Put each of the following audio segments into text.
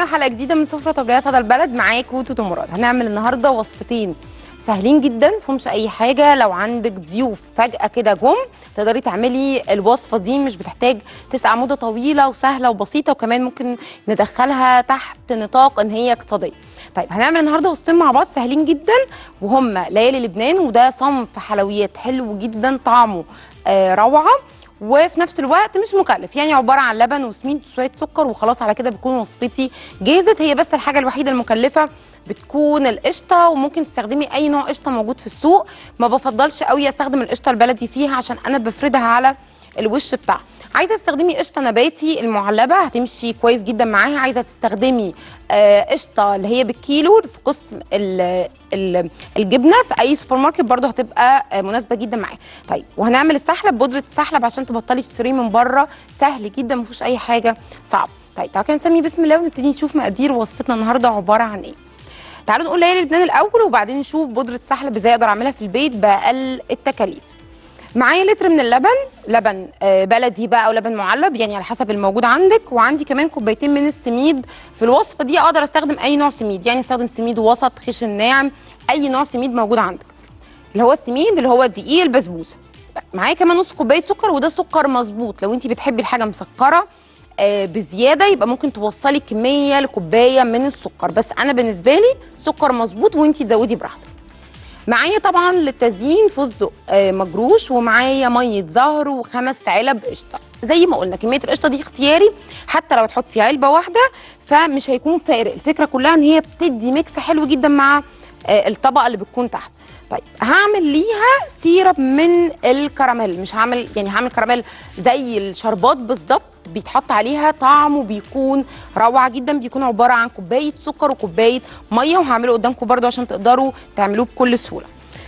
حلقه جديده من سفره طبيعيه صدى البلد معاكم توتو مراد هنعمل النهارده وصفتين سهلين جدا مفهمش اي حاجه لو عندك ضيوف فجاه كده جم تقدري تعملي الوصفه دي مش بتحتاج تسقع مده طويله وسهله وبسيطه وكمان ممكن ندخلها تحت نطاق ان هي اقتصاديه طيب هنعمل النهارده وصفتين مع بعض سهلين جدا وهم ليالي لبنان وده صنف حلويات حلو جدا طعمه آه روعه وفي نفس الوقت مش مكلف يعني عباره عن لبن وسميد وشويه سكر وخلاص على كده بتكون وصفتي جاهزت هي بس الحاجه الوحيده المكلفه بتكون القشطه وممكن تستخدمي اي نوع قشطه موجود في السوق ما بفضلش قوي استخدم القشطه البلدي فيها عشان انا بفردها على الوش بتاعها عايزه تستخدمي قشطه نباتي المعلبه هتمشي كويس جدا معاها عايزه تستخدمي آه، قشطه اللي هي بالكيلو في قسم ال- ال- الجبنه في اي سوبر ماركت برده هتبقى آه، مناسبه جدا معاها طيب وهنعمل السحلب بودره السحلب عشان تبطلي تشتريه من بره سهل جدا ما فيهوش اي حاجه صعبه طيب تعالوا كده نسمي بسم الله ونبتدي نشوف مقادير وصفتنا النهارده عباره عن ايه تعالوا نقول ليالي لبنان الاول وبعدين نشوف بودره السحلب ازاي اقدر اعملها في البيت باقل التكاليف معايا لتر من اللبن لبن آه، بلدي بقى او لبن معلب يعني على حسب الموجود عندك وعندي كمان كوبايتين من السميد في الوصفه دي اقدر استخدم اي نوع سميد يعني استخدم سميد وسط خشن ناعم اي نوع سميد موجود عندك اللي هو السميد اللي هو دقيق البسبوسه معايا كمان نص كوبايه سكر وده سكر مظبوط لو انت بتحبي الحاجه مسكره آه، بزياده يبقى ممكن توصلي كميه لكوبايه من السكر بس انا بالنسبه لي سكر مظبوط وانت تزودي براحتك معايا طبعا للتزيين فستق آه، مجروش ومعايا ميه زهر وخمس علب قشطه زي ما قلنا كميه القشطه دي اختياري حتى لو تحطي علبه واحده فمش هيكون فارق الفكره كلها ان هي بتدي ميكس حلو جدا مع آه، الطبقه اللي بتكون تحت طيب هعمل ليها سيرب من الكراميل مش هعمل يعني هعمل كراميل زي الشربات بالظبط بيتحط عليها طعمه بيكون روعه جدا بيكون عباره عن كوبايه سكر وكوبايه ميه وهعمله قدامكم برده عشان تقدروا تعملوه بكل سهوله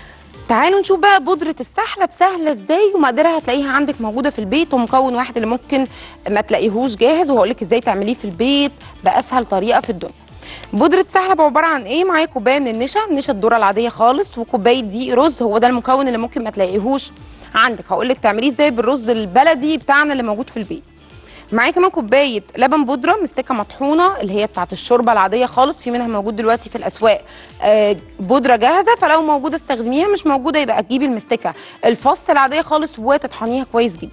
تعالوا نشوف بقى بودرة السحلب سهلة ازاي ومقدرها هتلاقيها عندك موجودة في البيت ومكون واحد اللي ممكن ما تلاقيهوش جاهز وهقولك ازاي تعمليه في البيت بأسهل طريقة في الدنيا بودرة السحلب عبارة عن ايه معايا كوباية من النشا النشا الذرة العادية خالص وكوباية دقيق رز هو ده المكون اللي ممكن ما تلاقيهوش عندك هقولك تعمليه ازاي بالرز البلدي بتاعنا اللي موجود في البيت معايا كمان كوبايه لبن بودره مستكه مطحونه اللي هي بتاعه الشوربه العاديه خالص في منها موجود دلوقتي في الاسواق آه، بودره جاهزه فلو موجوده استخدميها مش موجوده يبقى تجيبي المستكه الفص العاديه خالص وتطحنيها كويس جدا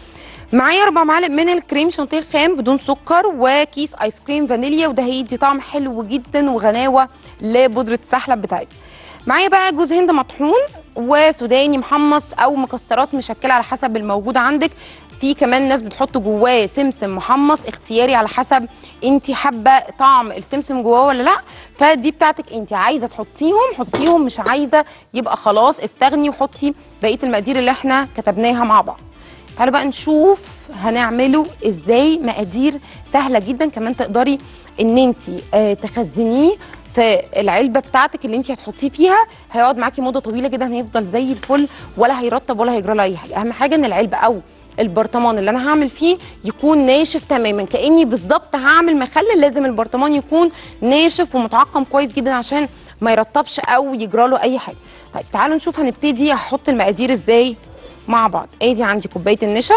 معايا اربع معالق من الكريم شانتيه الخام بدون سكر وكيس ايس كريم فانيليا وده هيدي طعم حلو جدا وغناوه لبودره السحلب بتاعتي معايا بقى جوز هند مطحون وسوداني محمص او مكسرات مشكله على حسب الموجود عندك في كمان ناس بتحط جواه سمسم محمص اختياري على حسب انت حابه طعم السمسم جواه ولا لا فدي بتاعتك انت عايزه تحطيهم حطيهم مش عايزه يبقى خلاص استغني وحطي بقيه المقادير اللي احنا كتبناها مع بعض تعالوا بقى نشوف هنعمله ازاي مقادير سهله جدا كمان تقدري ان انت آه تخزنيه في العلبه بتاعتك اللي انت هتحطيه فيها هيقعد معاكي مده طويله جدا هيفضل زي الفل ولا هيرطب ولا هيجرى له اي حاجه اهم حاجه ان العلبه او البرطمان اللي انا هعمل فيه يكون ناشف تماما كاني بالظبط هعمل مخلل لازم البرطمان يكون ناشف ومتعقم كويس جدا عشان ما يرطبش او يجرى له اي حاجه طيب تعالوا نشوف هنبتدي هحط المقادير ازاي مع بعض ادي عندي كوبايه النشا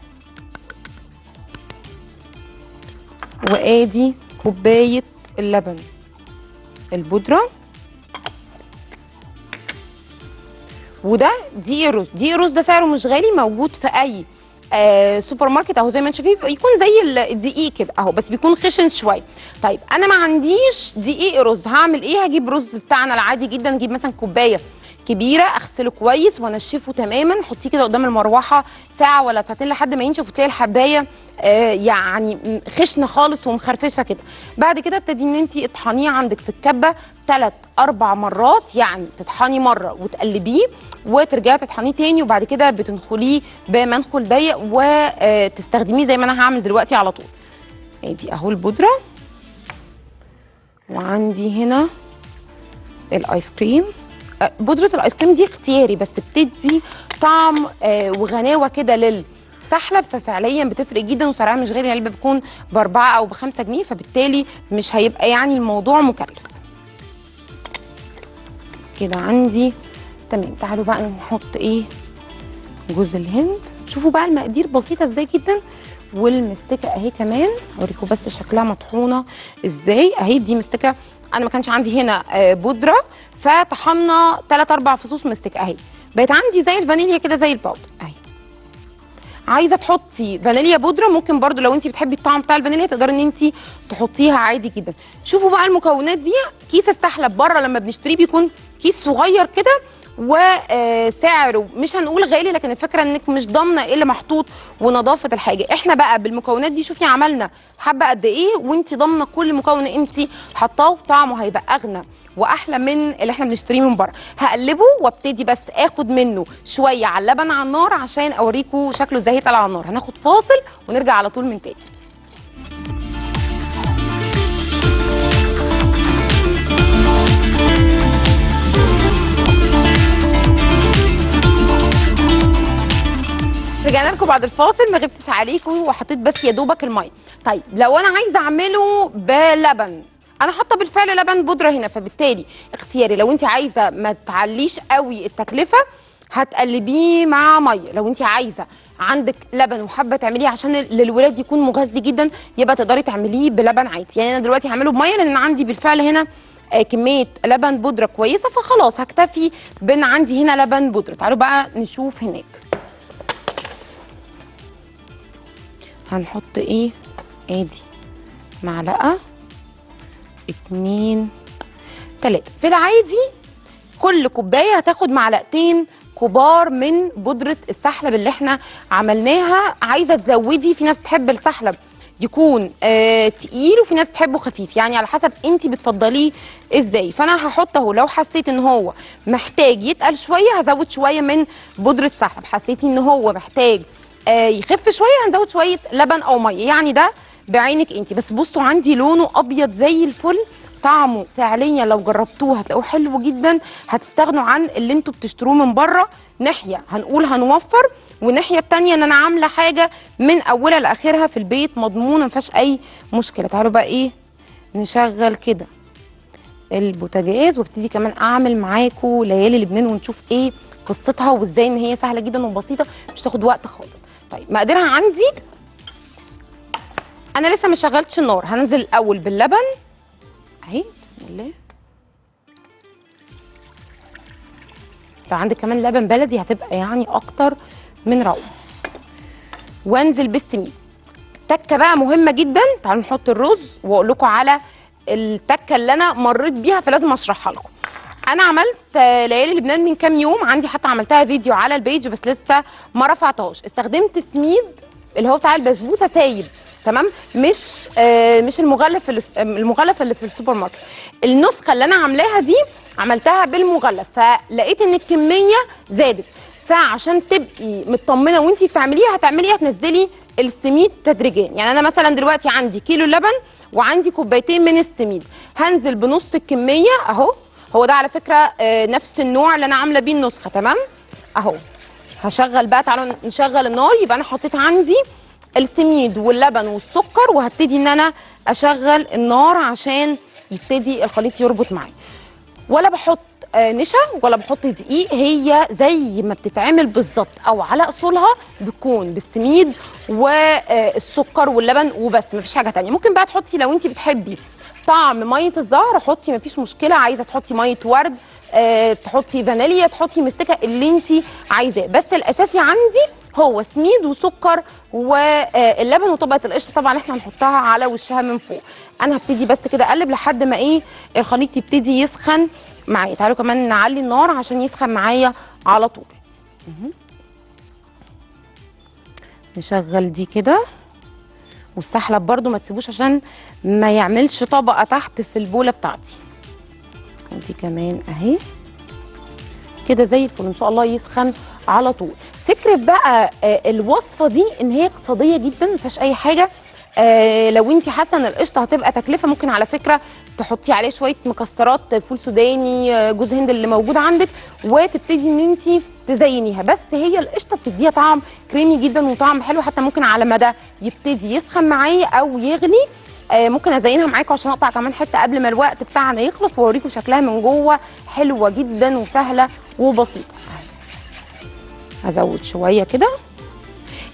وادي كوبايه اللبن البودره وده دقيق الرز دقيق الرز ده سعره مش غالي موجود في اي آه سوبر ماركت اهو زي ما انت شايفين يكون زي ال- الدقيق كده اهو بس بيكون خشن شويه طيب انا ما عنديش دقيق رز هعمل ايه هجيب رز بتاعنا العادي جدا نجيب مثلا كوبايه كبيره اغسله كويس وانشفه تماما حطيه كده قدام المروحه ساعه ولا ساعتين لحد ما ينشف وتلاقي الحبايه آه يعني م- خشنه خالص ومخرفشه كده بعد كده ابتدي ان انت اطحنيه عندك في الكبه ثلاث اربع مرات يعني تطحني مره وتقلبيه وترجعي تطحنيه تاني وبعد كده بتنخليه بمنخل ضيق وتستخدميه زي ما انا هعمل دلوقتي على طول ادي اهو البودره وعندي هنا الايس كريم آه، بودره الايس كريم دي اختياري بس بتدي طعم آه، وغناوه كده للسحلب ففعليا بتفرق جدا وسعرها مش غالي العلبه بتكون باربعه او بخمسه جنيه فبالتالي مش هيبقى يعني الموضوع مكلف كده عندي تمام تعالوا بقى نحط ايه جوز الهند شوفوا بقى المقادير بسيطه ازاي جدا والمستكه اهي كمان اوريكم بس شكلها مطحونه ازاي اهي دي مستكه انا ما كانش عندي هنا آه، بودره فطحنا 3 4 فصوص مستكه اهي بقت عندي زي الفانيليا كده زي الباودر اهي عايزه تحطي فانيليا بودره ممكن برضو لو انت بتحبي الطعم بتاع الفانيليا تقدري ان انت تحطيها عادي جدا شوفوا بقى المكونات دي كيس السحلب بره لما بنشتريه بيكون كيس صغير كده وسعره مش هنقول غالي لكن الفكره انك مش ضامنه ايه اللي محطوط ونظافه الحاجه احنا بقى بالمكونات دي شوفي عملنا حبه قد ايه وانت ضامنه كل مكون انت حطاه وطعمه هيبقى اغنى واحلى من اللي احنا بنشتريه من بره هقلبه وابتدي بس اخد منه شويه على اللبن على النار عشان اوريكم شكله ازاي هيطلع على النار هناخد فاصل ونرجع على طول من تاني رجعنا لكم بعد الفاصل ما غبتش عليكم وحطيت بس يا دوبك الميه طيب لو انا عايزه اعمله بلبن انا حاطه بالفعل لبن بودره هنا فبالتالي اختياري لو انت عايزه ما تعليش قوي التكلفه هتقلبيه مع ميه لو انت عايزه عندك لبن وحابه تعمليه عشان للولاد يكون مغذي جدا يبقى تقدري تعمليه بلبن عادي يعني انا دلوقتي هعمله بميه لان أنا عندي بالفعل هنا آه، كميه لبن بودره كويسه فخلاص هكتفي بان عندي هنا لبن بودره تعالوا بقى نشوف هناك هنحط ايه ادي معلقه اتنين تلاته في العادي كل كوبايه هتاخد معلقتين كبار من بودره السحلب اللي احنا عملناها عايزه تزودي في ناس بتحب السحلب يكون آه تقيل وفي ناس بتحبه خفيف يعني على حسب انت بتفضليه ازاي فانا هحط اهو لو حسيت ان هو محتاج يتقل شويه هزود شويه من بودره سحلب حسيتي ان هو محتاج آه يخف شويه هنزود شويه لبن او ميه يعني ده بعينك انت بس بصوا عندي لونه ابيض زي الفل طعمه فعليا لو جربتوه هتلاقوه حلو جدا هتستغنوا عن اللي انتوا بتشتروه من بره ناحيه هنقول هنوفر والناحيه التانية ان انا عامله حاجه من اولها لاخرها في البيت مضمونه ما فيهاش اي مشكله تعالوا بقى ايه نشغل كده البوتاجاز وابتدي كمان اعمل معاكم ليالي لبنان ونشوف ايه قصتها وازاي ان هي سهله جدا وبسيطه مش تاخد وقت خالص طيب مقاديرها عندي انا لسه ما شغلتش النار هنزل الاول باللبن اهي بسم الله لو عندك كمان لبن بلدي هتبقى يعني اكتر من روعه وانزل بالسميد تكه بقى مهمه جدا تعالوا نحط الرز واقول لكم على التكه اللي انا مريت بيها فلازم اشرحها لكم انا عملت آه، ليالي لبنان من كام يوم عندي حتى عملتها فيديو على البيج بس لسه ما رفعتهاش استخدمت سميد اللي هو بتاع البسبوسه سايب تمام مش آه مش المغلف اللي المغلف اللي في السوبر ماركت النسخه اللي انا عاملاها دي عملتها بالمغلف فلقيت ان الكميه زادت فعشان تبقي مطمنه وانتي بتعمليها هتعملي هتنزلي السميد تدريجيا يعني انا مثلا دلوقتي عندي كيلو لبن وعندي كوبايتين من السميد هنزل بنص الكميه اهو هو ده على فكره آه، نفس النوع اللي انا عامله بيه النسخه تمام اهو هشغل بقى تعالوا نشغل النار يبقى انا حطيت عندي السميد واللبن والسكر وهبتدي ان انا اشغل النار عشان يبتدي الخليط يربط معايا ولا بحط آه، نشا ولا بحط دقيق هي زي ما بتتعمل بالظبط او على اصولها بتكون بالسميد والسكر واللبن وبس مفيش حاجه تانية ممكن بقى تحطي لو انت بتحبي طعم ميه الزهر حطي مفيش مشكله عايزه تحطي ميه ورد آه، تحطي فانيليا تحطي مستكه اللي انت عايزاه بس الاساسي عندي هو سميد وسكر واللبن وطبقه القشطه طبعا احنا هنحطها على وشها من فوق انا هبتدي بس كده اقلب لحد ما ايه الخليط يبتدي يسخن معايا تعالوا كمان نعلي النار عشان يسخن معايا على طول مهم. نشغل دي كده والسحلب برده ما تسيبوش عشان ما يعملش طبقه تحت في البوله بتاعتي ودي كمان اهي كده زي الفل ان شاء الله يسخن على طول فكره بقى آه، الوصفه دي ان هي اقتصاديه جدا ما فيهاش اي حاجه آه لو انت حاسه ان القشطه هتبقى تكلفه ممكن على فكره تحطي عليه شويه مكسرات فول سوداني آه، جوز هند اللي موجود عندك وتبتدي ان انت تزينيها بس هي القشطه بتديها طعم كريمي جدا وطعم حلو حتى ممكن على مدى يبتدي يسخن معايا او يغلي آه ممكن ازينها معاكم عشان اقطع كمان حته قبل ما الوقت بتاعنا يخلص واوريكم شكلها من جوه حلوه جدا وسهله وبسيطه هزود شويه كده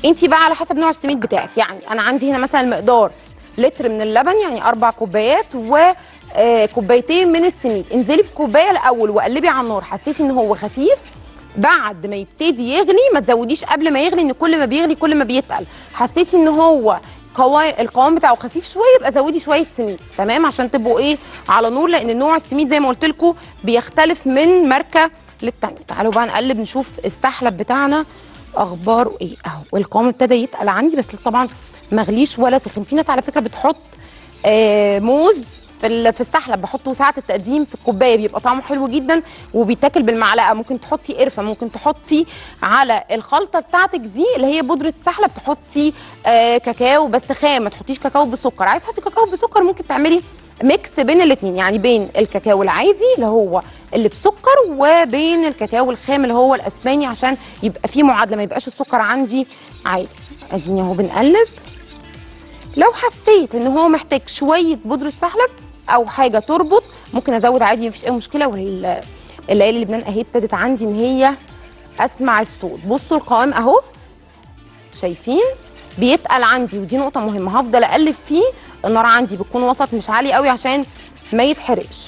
انت بقى على حسب نوع السميد بتاعك يعني انا عندي هنا مثلا مقدار لتر من اللبن يعني اربع كوبايات و آه، كوبايتين من السميد انزلي بكوبايه الاول وقلبي على النار حسيتي ان هو خفيف بعد ما يبتدي يغلي ما تزوديش قبل ما يغلي ان كل ما بيغلي كل ما بيتقل حسيتي ان هو قوا... القوام بتاعه خفيف شويه يبقى زودي شويه سميد تمام عشان تبقوا ايه على نور لان نوع السميد زي ما قلت لكم بيختلف من ماركه للتانيه تعالوا بقى نقلب نشوف السحلب بتاعنا اخباره ايه اهو القوام ابتدى يتقل عندي بس طبعا مغليش ولا سخن في ناس على فكره بتحط آه موز في ال- في السحلب بحطه ساعه التقديم في الكوبايه بيبقى طعمه حلو جدا وبيتاكل بالمعلقه ممكن تحطي قرفه ممكن تحطي على الخلطه بتاعتك دي اللي هي بودره السحلب تحطي آه كاكاو بس خام ما تحطيش كاكاو بسكر عايز تحطي كاكاو بسكر ممكن تعملي ميكس بين الاثنين يعني بين الكاكاو العادي اللي هو اللي بسكر وبين الكاكاو الخام اللي هو الاسباني عشان يبقى فيه معادله ما يبقاش السكر عندي عادي اديني اهو بنقلب لو حسيت ان هو محتاج شويه بودره سحلب او حاجه تربط ممكن ازود عادي مفيش اي مشكله والليالي لبنان اهي ابتدت عندي ان هي اسمع الصوت بصوا القوام اهو شايفين بيتقل عندي ودي نقطه مهمه هفضل اقلب فيه النار عندي بتكون وسط مش عالي قوي عشان ما يتحرقش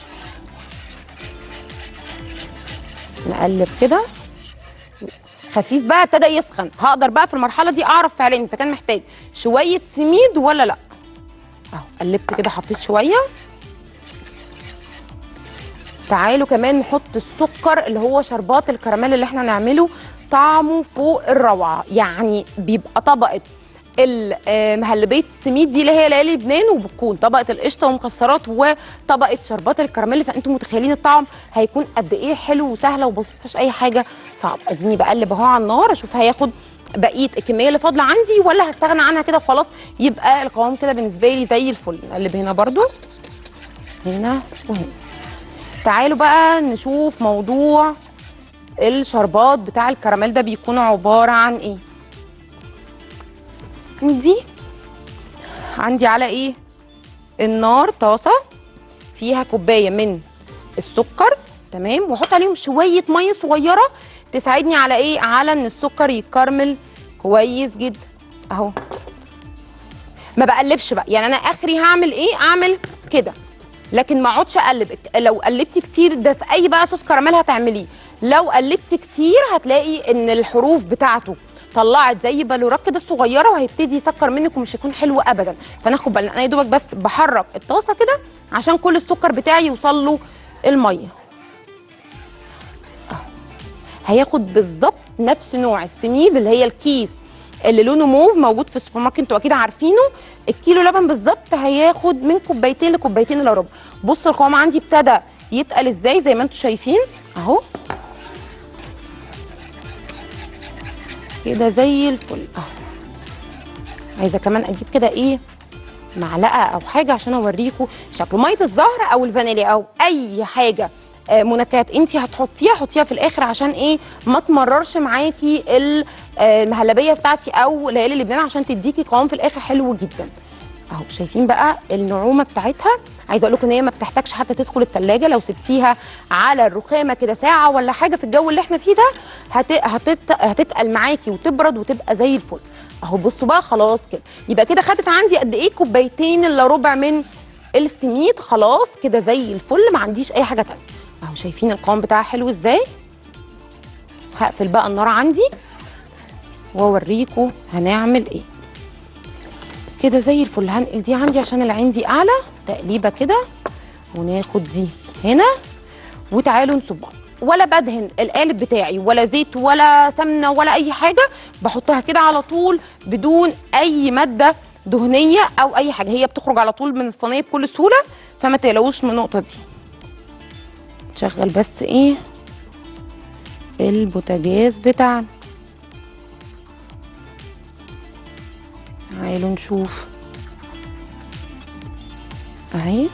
نقلب كده خفيف بقى ابتدى يسخن هقدر بقى في المرحله دي اعرف فعليا اذا كان محتاج شويه سميد ولا لا اهو قلبت كده حطيت شويه تعالوا كمان نحط السكر اللي هو شربات الكراميل اللي احنا نعمله طعمه فوق الروعه يعني بيبقى طبقه المهلبيه السميد دي اللي هي ليالي لبنان وبتكون طبقه القشطه ومكسرات وطبقه شربات الكراميل فانتم متخيلين الطعم هيكون قد ايه حلو وسهله وبسيط مفيش اي حاجه صعبه اديني بقلب اهو على النار اشوف هياخد بقيه الكميه اللي فاضله عندي ولا هستغنى عنها كده وخلاص يبقى القوام كده بالنسبه لي زي الفل نقلب هنا برده هنا وهنا تعالوا بقى نشوف موضوع الشربات بتاع الكراميل ده بيكون عباره عن ايه دي عندي على ايه النار طاسه فيها كوبايه من السكر تمام واحط عليهم شويه ميه صغيره تساعدني على ايه على ان السكر يتكرمل كويس جدا اهو ما بقلبش بقى يعني انا اخري هعمل ايه اعمل كده لكن ما اقعدش اقلب لو قلبتي كتير ده في اي بقى صوص كراميل هتعمليه لو قلبتي كتير هتلاقي ان الحروف بتاعته طلعت زي بالورات كده صغيره وهيبتدي يسكر منك ومش هيكون حلو ابدا فناخد بالنا انا يا دوبك بس بحرك الطاسه كده عشان كل السكر بتاعي يوصل له الميه أهو. هياخد بالظبط نفس نوع السميد اللي هي الكيس اللي لونه موف موجود في السوبر ماركت انتوا اكيد عارفينه الكيلو لبن بالظبط هياخد من كوبايتين لكوبايتين الا ربع بصوا القوام عندي ابتدى يتقل ازاي زي ما انتوا شايفين اهو كده زي الفل اهو عايزه كمان اجيب كده ايه معلقه او حاجه عشان اوريكم شكله ميه الزهر او الفانيليا او اي حاجه آه، منكهات انت هتحطيها حطيها في الاخر عشان ايه ما تمررش معاكي ال- آه، المهلبيه بتاعتي او ليالي لبنان عشان تديكي قوام في الاخر حلو جدا اهو شايفين بقى النعومه بتاعتها عايزه اقول لكم ان هي ما بتحتاجش حتى تدخل التلاجة لو سبتيها على الرخامه كده ساعه ولا حاجه في الجو اللي احنا فيه ده هت... هتت... هتتقل معاكي وتبرد وتبقى زي الفل اهو بصوا بقى خلاص كده يبقى كده خدت عندي قد ايه كوبايتين الا ربع من السميد خلاص كده زي الفل ما عنديش اي حاجه تانية اهو شايفين القوام بتاعها حلو ازاي هقفل بقى النار عندي واوريكم هنعمل ايه كده زي الفل هنقل دي عندي عشان العين دي اعلى تقليبه كده وناخد دي هنا وتعالوا نصبها ولا بدهن القالب بتاعي ولا زيت ولا سمنه ولا اي حاجه بحطها كده على طول بدون اي ماده دهنيه او اي حاجه هي بتخرج على طول من الصينيه بكل سهوله فما تقلقوش من النقطه دي نشغل بس ايه البوتاجاز بتاعنا تعالوا نشوف اهي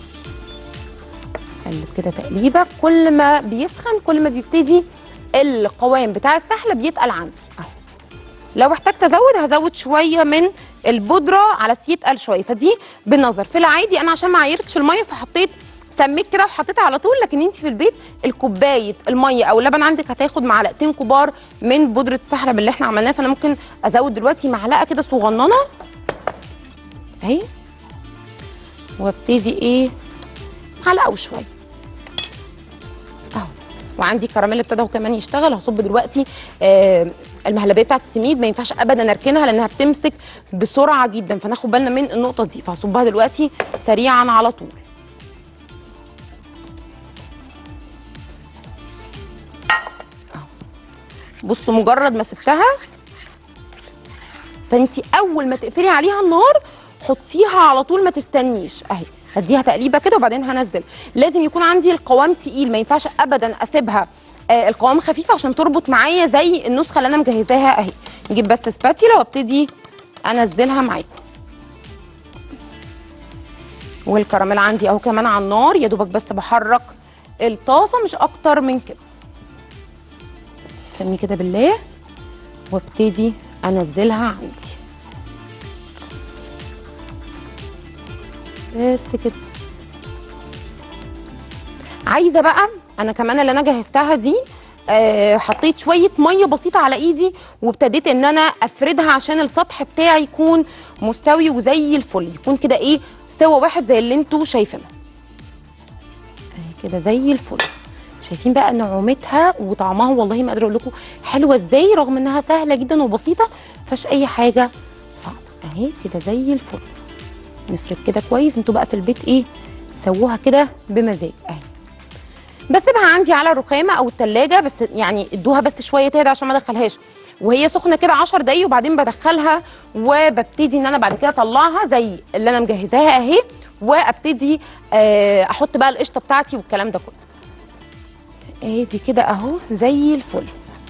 قلب كده تقليبه كل ما بيسخن كل ما بيبتدي القوام بتاع السحله بيتقل عندي اهو لو احتجت ازود هزود شويه من البودره على يتقل شويه فدي بالنظر في العادي انا عشان ما عايرتش الميه فحطيت سميت كده وحطيتها على طول لكن انت في البيت الكوبايه الميه او اللبن عندك هتاخد معلقتين كبار من بودره السحلب اللي احنا عملناها فانا ممكن ازود دلوقتي معلقه كده صغننه اهي وابتدي ايه معلقه وشويه اهو وعندي كراميل ابتدى هو كمان يشتغل هصب دلوقتي آه المهلبيه بتاعت السميد ما ينفعش ابدا اركنها لانها بتمسك بسرعه جدا فناخد بالنا من النقطه دي فهصبها دلوقتي سريعا على طول أهو. بصوا مجرد ما سبتها فانت اول ما تقفلي عليها النار حطيها على طول ما تستنيش اهي هديها تقليبه كده وبعدين هنزل لازم يكون عندي القوام تقيل ما ينفعش ابدا اسيبها آه القوام خفيف عشان تربط معايا زي النسخه اللي انا مجهزاها اهي نجيب بس سباتيلا وابتدي انزلها معاكم والكراميل عندي اهو كمان على النار يا دوبك بس بحرك الطاسه مش اكتر من كده سميه كده بالله وابتدي انزلها عندي بس كده عايزه بقى انا كمان اللي انا جهزتها دي آه حطيت شويه ميه بسيطه على ايدي وابتديت ان انا افردها عشان السطح بتاعي يكون مستوي وزي الفل يكون كده ايه سوا واحد زي اللي انتوا شايفينه اهي كده زي الفل شايفين بقى نعومتها وطعمها والله ما قادره اقول لكم حلوه ازاي رغم انها سهله جدا وبسيطه مفيهاش اي حاجه صعبه اهي كده زي الفل نفرد كده كويس انتوا بقى في البيت ايه سووها كده بمزاج اهي بسيبها عندي على الرخامه او التلاجة بس يعني ادوها بس شويه تهدى عشان ما ادخلهاش وهي سخنه كده 10 دقايق وبعدين بدخلها وببتدي ان انا بعد كده اطلعها زي اللي انا مجهزاها اهي وابتدي آه احط بقى القشطه بتاعتي والكلام ده كله اهي دي كده اهو زي الفل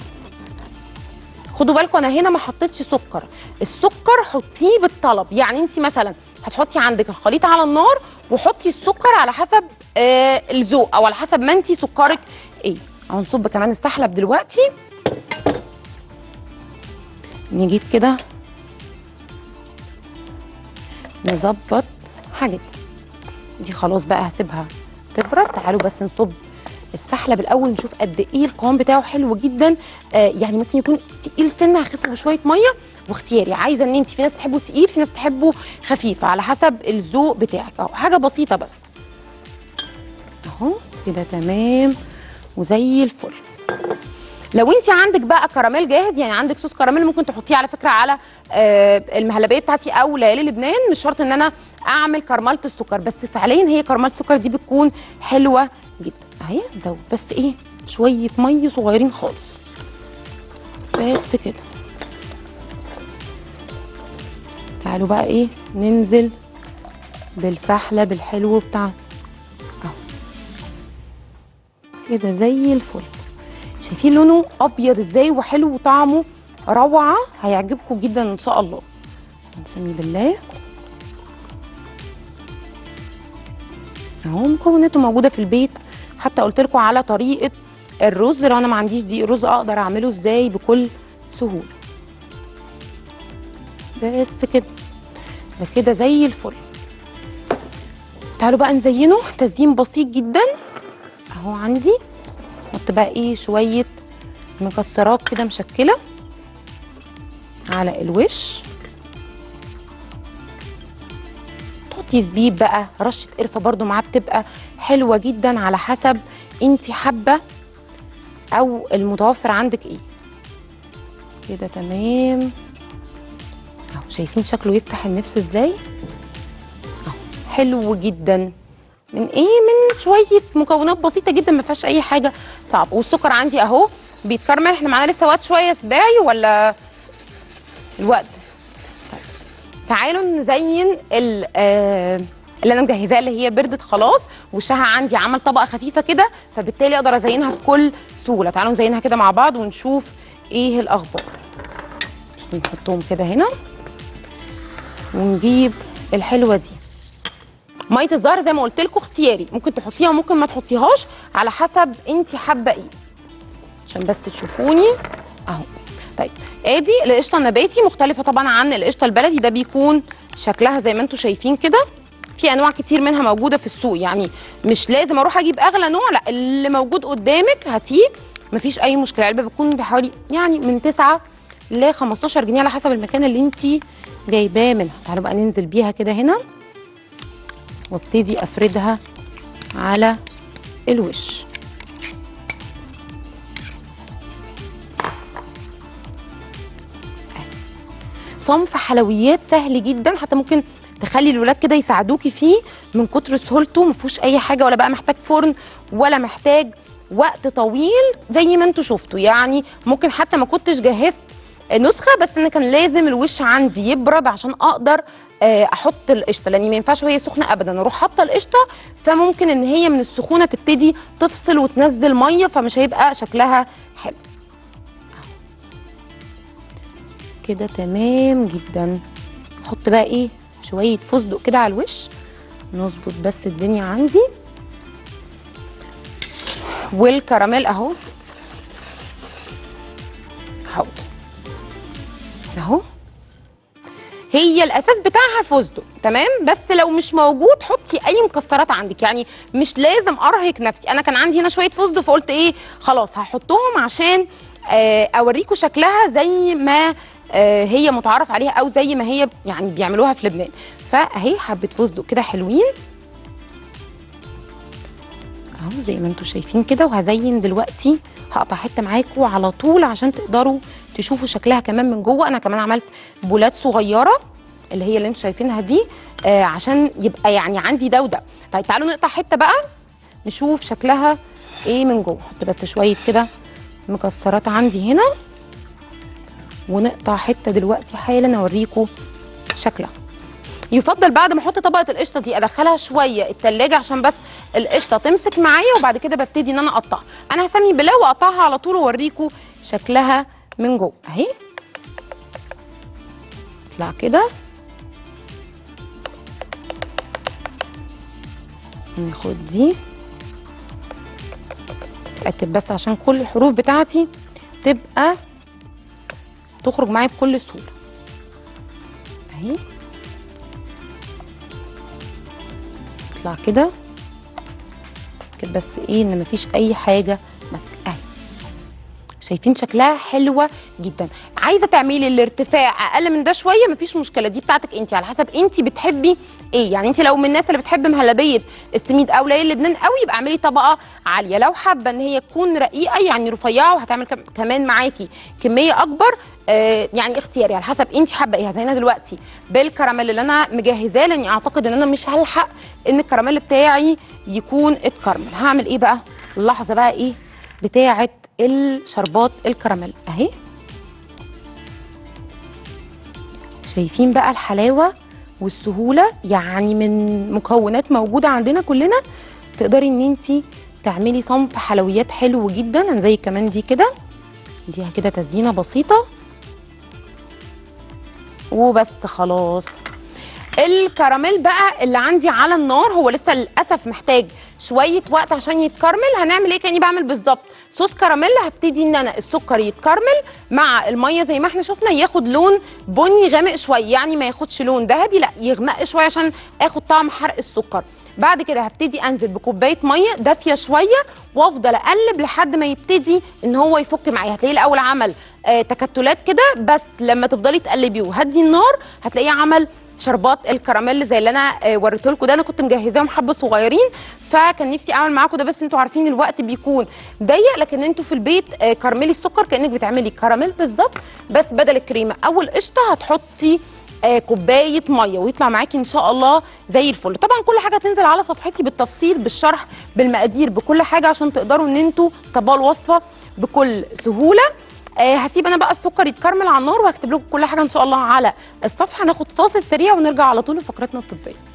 خدوا بالكم انا هنا ما حطيتش سكر السكر حطيه بالطلب يعني انت مثلا هتحطي عندك الخليط على النار وحطي السكر على حسب آه الذوق او على حسب ما انت سكرك ايه اهو نصب كمان السحلب دلوقتي نجيب كده نظبط حاجتنا دي خلاص بقى هسيبها تبرد تعالوا بس نصب السحلب الاول نشوف قد ايه القوام بتاعه حلو جدا آه يعني ممكن يكون تقيل سنه هخفه بشويه ميه واختياري عايزه ان انت في ناس تحبه تقيل في ناس تحبه خفيف على حسب الذوق بتاعك اهو حاجه بسيطه بس اهو كده تمام وزي الفل لو انت عندك بقى كراميل جاهز يعني عندك صوص كراميل ممكن تحطيه على فكره على آه المهلبيه بتاعتي او ليالي لبنان مش شرط ان انا اعمل كرمله السكر بس فعليا هي كرمله السكر دي بتكون حلوه جدا اهي زود بس ايه شويه ميه صغيرين خالص بس كده تعالوا بقى ايه ننزل بالسحلب الحلو بتاعنا اهو كده زي الفل شايفين لونه ابيض ازاي وحلو وطعمه روعه هيعجبكم جدا ان شاء الله نسميه بالله اهو مكوناته موجوده في البيت حتى قلت لكم على طريقه الرز لو انا ما عنديش دقيق رز اقدر اعمله ازاي بكل سهوله بس كده ده كده زي الفل تعالوا بقى نزينه تزيين بسيط جدا اهو عندي احط بقى ايه شويه مكسرات كده مشكله على الوش تحطي زبيب بقى رشه قرفه برده معاه بتبقى حلوه جدا على حسب انت حابه او المتوفر عندك ايه كده تمام اهو شايفين شكله يفتح النفس ازاي اهو حلو جدا من ايه من شويه مكونات بسيطه جدا ما فيهاش اي حاجه صعبه والسكر عندي اهو بيتكرمل احنا معانا لسه وقت شويه سباعي ولا الوقت طيب. تعالوا نزين ال آه اللي انا مجهزاه اللي هي بردت خلاص وشها عندي عمل طبقه خفيفه كده فبالتالي اقدر ازينها بكل سهوله تعالوا نزينها كده مع بعض ونشوف ايه الاخبار تيجي نحطهم كده هنا ونجيب الحلوه دي ميه الزهر زي ما قلت لكم اختياري ممكن تحطيها وممكن ما تحطيهاش على حسب انت حابه ايه عشان بس تشوفوني اهو طيب ادي القشطه النباتي مختلفه طبعا عن القشطه البلدي ده بيكون شكلها زي ما انتم شايفين كده في انواع كتير منها موجوده في السوق يعني مش لازم اروح اجيب اغلى نوع لا اللي موجود قدامك هاتيه مفيش اي مشكله العلبه بتكون بحوالي يعني من 9 ل 15 جنيه على حسب المكان اللي انت جايباه منها تعالوا بقى ننزل بيها كده هنا وابتدي افردها على الوش صنف حلويات سهل جدا حتى ممكن تخلي الولاد كده يساعدوكي فيه من كتر سهولته ما فيهوش اي حاجه ولا بقى محتاج فرن ولا محتاج وقت طويل زي ما انتوا شفتوا يعني ممكن حتى ما كنتش جهزت نسخه بس انا كان لازم الوش عندي يبرد عشان اقدر آه، احط القشطه لان ما ينفعش وهي سخنه ابدا اروح حاطه القشطه فممكن ان هي من السخونه تبتدي تفصل وتنزل ميه فمش هيبقى شكلها حلو كده تمام جدا احط بقى ايه شويه فستق كده على الوش نظبط بس الدنيا عندي والكراميل اهو حاضر اهو هي الاساس بتاعها فستق تمام بس لو مش موجود حطي اي مكسرات عندك يعني مش لازم ارهق نفسي انا كان عندي هنا شويه فستق فقلت ايه خلاص هحطهم عشان آه، اوريكم شكلها زي ما آه، هي متعارف عليها او زي ما هي يعني بيعملوها في لبنان فاهي حبه فستق كده حلوين اهو زي ما انتم شايفين كده وهزين دلوقتي هقطع حته معاكم على طول عشان تقدروا تشوفوا شكلها كمان من جوه انا كمان عملت بولات صغيره اللي هي اللي انتم شايفينها دي آه عشان يبقى يعني عندي ده وده طيب تعالوا نقطع حته بقى نشوف شكلها ايه من جوه احط بس شويه كده مكسرات عندي هنا ونقطع حته دلوقتي حالا اوريكم شكلها يفضل بعد ما احط طبقه القشطه دي ادخلها شويه التلاجة عشان بس القشطه تمسك معايا وبعد كده ببتدي ان انا اقطعها انا هسمي بالله واقطعها على طول واوريكم شكلها من جوه اهي اطلع كده ناخد دي اتاكد بس عشان كل الحروف بتاعتي تبقى تخرج معايا بكل سهوله اهي اطلع كده كده بس ايه ان مفيش اي حاجه ماسكه اهي شايفين شكلها حلوه جدا عايزه تعملي الارتفاع اقل من ده شويه مفيش مشكله دي بتاعتك انت على حسب انت بتحبي ايه يعني انت لو من الناس اللي بتحب مهلبيه السميد او ليل لبنان قوي يبقى اعملي طبقه عاليه لو حابه ان هي تكون رقيقه يعني رفيعه وهتعمل كم- كمان معاكي كميه اكبر آه يعني اختياري على حسب انت حابه ايه زينا دلوقتي بالكراميل اللي انا مجهزاه لاني اعتقد ان انا مش هلحق ان الكراميل بتاعي يكون اتكرمل هعمل ايه بقى اللحظه بقى ايه بتاعه الشربات الكراميل اهي شايفين بقى الحلاوه والسهوله يعني من مكونات موجوده عندنا كلنا تقدري ان انت تعملي صنف حلويات حلو جدا أنا زي كمان دي كده دي كده تزيينه بسيطه وبس خلاص الكراميل بقى اللي عندي على النار هو لسه للاسف محتاج شويه وقت عشان يتكرمل هنعمل ايه كاني بعمل بالظبط صوص كراميل هبتدي ان انا السكر يتكرمل مع الميه زي ما احنا شفنا ياخد لون بني غامق شويه يعني ما ياخدش لون ذهبي لا يغمق شويه عشان اخد طعم حرق السكر بعد كده هبتدي انزل بكوبايه ميه دافيه شويه وافضل اقلب لحد ما يبتدي ان هو يفك معايا هتلاقيه الاول عمل آه تكتلات كده بس لما تفضلي تقلبيه وهدي النار هتلاقيه عمل شربات الكراميل زي اللي انا آه، وريته لكم ده انا كنت مجهزاهم حبه صغيرين فكان نفسي اعمل معاكم ده بس انتوا عارفين الوقت بيكون ضيق لكن انتوا في البيت آه، كرملي السكر كانك بتعملي كراميل بالظبط بس بدل الكريمه او القشطه هتحطي آه، كوبايه ميه ويطلع معاكي ان شاء الله زي الفل طبعا كل حاجه هتنزل على صفحتي بالتفصيل بالشرح بالمقادير بكل حاجه عشان تقدروا ان انتوا تطبقوا الوصفه بكل سهوله آه هسيب انا بقى السكر يتكرمل على النار وهكتب لكم كل حاجه ان شاء الله على الصفحه ناخد فاصل سريع ونرجع على طول لفقرتنا الطبيه